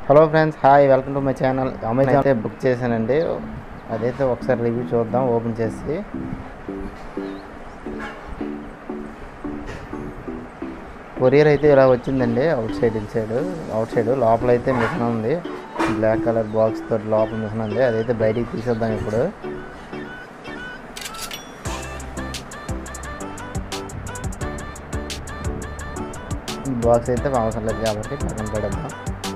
hello friends hi welcome to my channel Amazon అయితే book చేశానండి అదైతే ఒకసారి రివ్యూ చూద్దాం ఓపెన్ చేసి కొరియర్ అయితే ఇలా వచ్చిందండి outside inside outside లోపల అయితే మిషన్ ఉంది బ్లాక్ కలర్ బాక్స్ తోటి లోపల మిషన్ ఉంది అదైతే బయటికి తీసేద్దాం ఇప్పుడు బాక్స్ అయితే అవసరం లేదు కాబట్టి పక్కన పడేద్దాం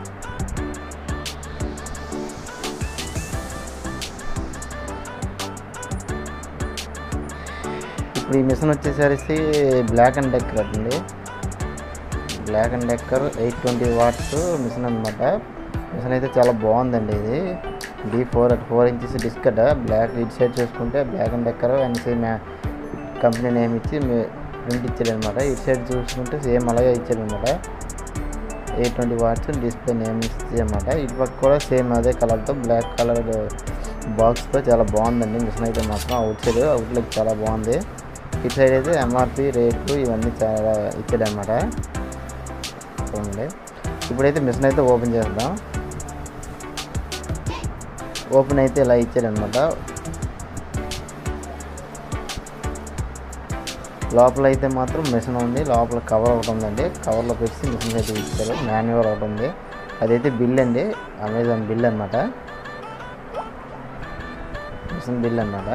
ఇప్పుడు ఈ మిషన్ వచ్చేసరికి బ్లాక్ అండ్ డెక్కర్ అండి Black and Decker eight twenty watts machine అనమాట మిషన్ అయితే చాలా బాగుందండి ఇది D four four inches disc అట బ్లాక్ ఇటు సైడ్ చూసుకుంటే Black and Decker and same company name ఇచ్చి ప్రింట్ ఇచ్చాడు అనమాట ఇటు సైడ్ చూసుకుంటే సేమ్ అలాగే ఇచ్చాడు అనమాట eight twenty watts display name ఇచ్చి అనమాట ఇటు పక్క కూడా సేమ్ అదే కలర్తో బ్లాక్ కలర్ బాక్స్తో చాలా బాగుందండి మిషన్ అయితే మాత్రం అవుట్ సైడ్ అవుట్లుక్ చాలా బాగుంది ఇటు సైడ్ అయితే ఎంఆర్పి రేట్లు ఇవన్నీ చాలా ఇచ్చాడు అనమాట చూడండి ఇప్పుడైతే మిషన్ అయితే ఓపెన్ చేద్దాం ఓపెన్ అయితే ఇలా ఇచ్చాడు అనమాట లోపల అయితే మాత్రం మిషన్ ఉంది లోపల కవర్ ఒకటి ఉందండి కవర్లో పెట్టి మిషన్ అయితే ఇచ్చారు మాన్యువల్ ఒకటి ఉంది అదైతే బిల్ అండి అమెజాన్ బిల్ అనమాట మిషన్ బిల్ అనమాట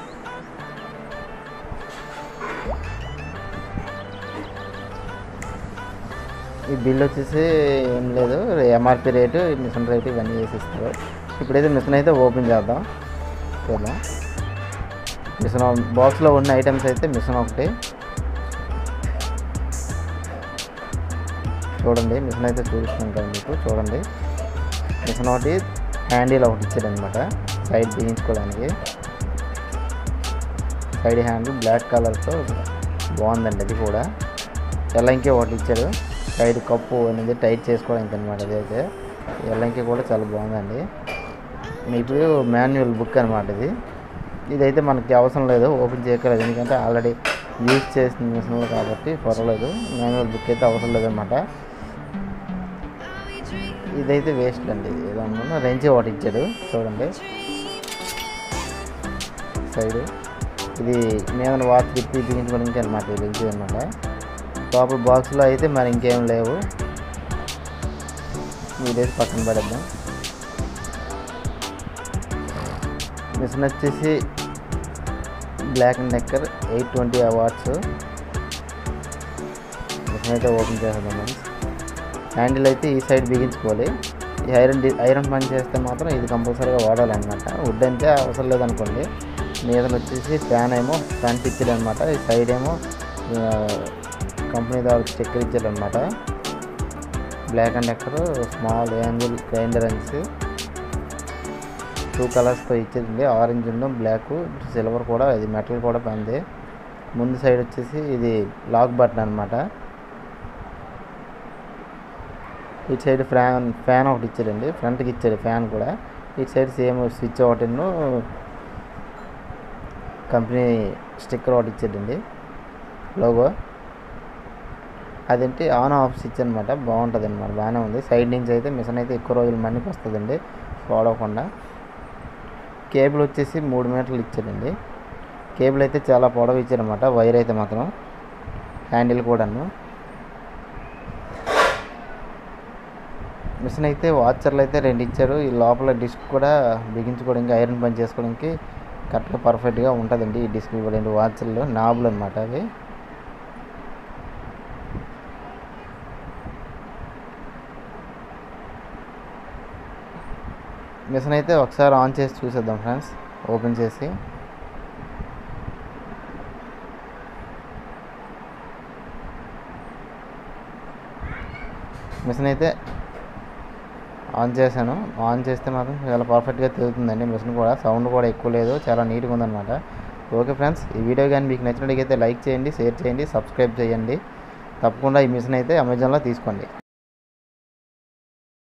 ఈ బిల్ వచ్చేసి ఏం లేదు ఎంఆర్పి రేటు మిషన్ రేటు ఇవన్నీ వేసిస్తారు ఇప్పుడైతే మిషన్ అయితే ఓపెన్ చేద్దాం చూద్దాం మిషన్ బాక్స్లో ఉన్న ఐటమ్స్ అయితే మిషన్ ఒకటి చూడండి మిషన్ అయితే చూపిస్తున్నాం కదా మీకు చూడండి మిషన్ ఒకటి హ్యాండిల్ ఒకటి ఇచ్చాడు అనమాట సైడ్ బిగించుకోవడానికి సైడ్ హ్యాండిల్ బ్లాక్ కలర్తో బాగుందండి అది కూడా ఎల్లంకి ఒకటి ఇచ్చాడు సైడ్ కప్పు అనేది టైట్ చేసుకోవడానికి అనమాట అదైతే ఎల్లంకి కూడా చాలా బాగుందండి ఇప్పుడు మాన్యువల్ బుక్ అనమాట ఇది ఇదైతే మనకి అవసరం లేదు ఓపెన్ చేయక్కర్లేదు ఎందుకంటే ఆల్రెడీ యూజ్ చేసిన మిషన్లు కాబట్టి పర్వాలేదు మాన్యువల్ బుక్ అయితే అవసరం లేదన్నమాట ఇదైతే వేస్ట్ అండి ఏదన్నా రెంచి ఒకటి ఇచ్చాడు చూడండి సైడ్ ఇది మీద వాచ్ తిప్పి బిగించుకోవడానికి అనమాట ఇది రెంచి అనమాట లోపల బాక్స్లో అయితే మరి ఇంకేం లేవు ఇదైతే పక్కన పడేద్దాం మిషన్ వచ్చేసి Black and Decker eight twenty awards machine అయితే ఓపెన్ చేసేద్దాం ఫ్రెండ్స్ హ్యాండిల్ అయితే ఈ సైడ్ బిగించుకోవాలి ఈ ఐరన్ ఐరన్ పని చేస్తే మాత్రం ఇది కంపల్సరీగా వాడాలన్నమాట వుడ్ అంటే అవసరం లేదనుకోండి మీద వచ్చేసి ఫ్యాన్ ఏమో ఫ్రంట్ ఇచ్చాడు అనమాట ఈ సైడ్ ఏమో కంపెనీ ద్వారా స్టిక్కర్ ఇచ్చాడు అనమాట Black and Decker small angle grinder అనేసి టూ కలర్స్తో ఇచ్చేది ఆరెంజ్ ఉన్న బ్లాక్ సిల్వర్ కూడా ఇది మెటల్ కూడా పనిది ముందు సైడ్ వచ్చేసి ఇది లాక్ బటన్ అనమాట ఇటు సైడ్ ఫ్యాన్ ఫ్యాన్ ఒకటి ఇచ్చాడండి ఫ్రంట్కి ఇచ్చాడు ఫ్యాన్ కూడా ఇటు సైడ్ సేమ్ స్విచ్ ఒకటిను కంపెనీ స్టిక్కర్ ఒకటి ఇచ్చాడండి లోగో అదేంటి ఆన్ ఆఫ్ స్విచ్ అనమాట బాగుంటుంది అనమాట బాగానే ఉంది సైడ్ నుంచి అయితే మిషన్ అయితే ఎక్కువ రోజులు మన్నికి వస్తుందండి పోడవకుండా కేబుల్ వచ్చేసి మూడు మీటర్లు ఇచ్చాడండి కేబుల్ అయితే చాలా పొడవు ఇచ్చారనమాట వైర్ అయితే మాత్రం హ్యాండిల్ కూడాను మిషన్ అయితే వాచర్లు అయితే రెండు ఇచ్చారు ఈ లోపల డిస్క్ కూడా బిగించుకోవడానికి ఐరన్ పని చేసుకోవడానికి కరెక్ట్గా పర్ఫెక్ట్గా ఉంటుందండి ఈ డిస్క్ రెండు వాచర్లు నాబులు అనమాట అవి మిషన్ అయితే ఒకసారి ఆన్ చేసి చూసేద్దాం ఫ్రెండ్స్ ఓపెన్ చేసి మిషన్ అయితే ఆన్ చేశాను ఆన్ చేస్తే మాత్రం చాలా పర్ఫెక్ట్గా తిరుగుతుందండి మిషన్ కూడా సౌండ్ కూడా ఎక్కువ లేదు చాలా నీట్గా ఉందన్నమాట ఓకే ఫ్రెండ్స్ ఈ వీడియో కానీ మీకు నచ్చినట్టుగైతే లైక్ చేయండి షేర్ చేయండి సబ్స్క్రైబ్ చేయండి తప్పకుండా ఈ మిషన్ అయితే అమెజాన్లో తీసుకోండి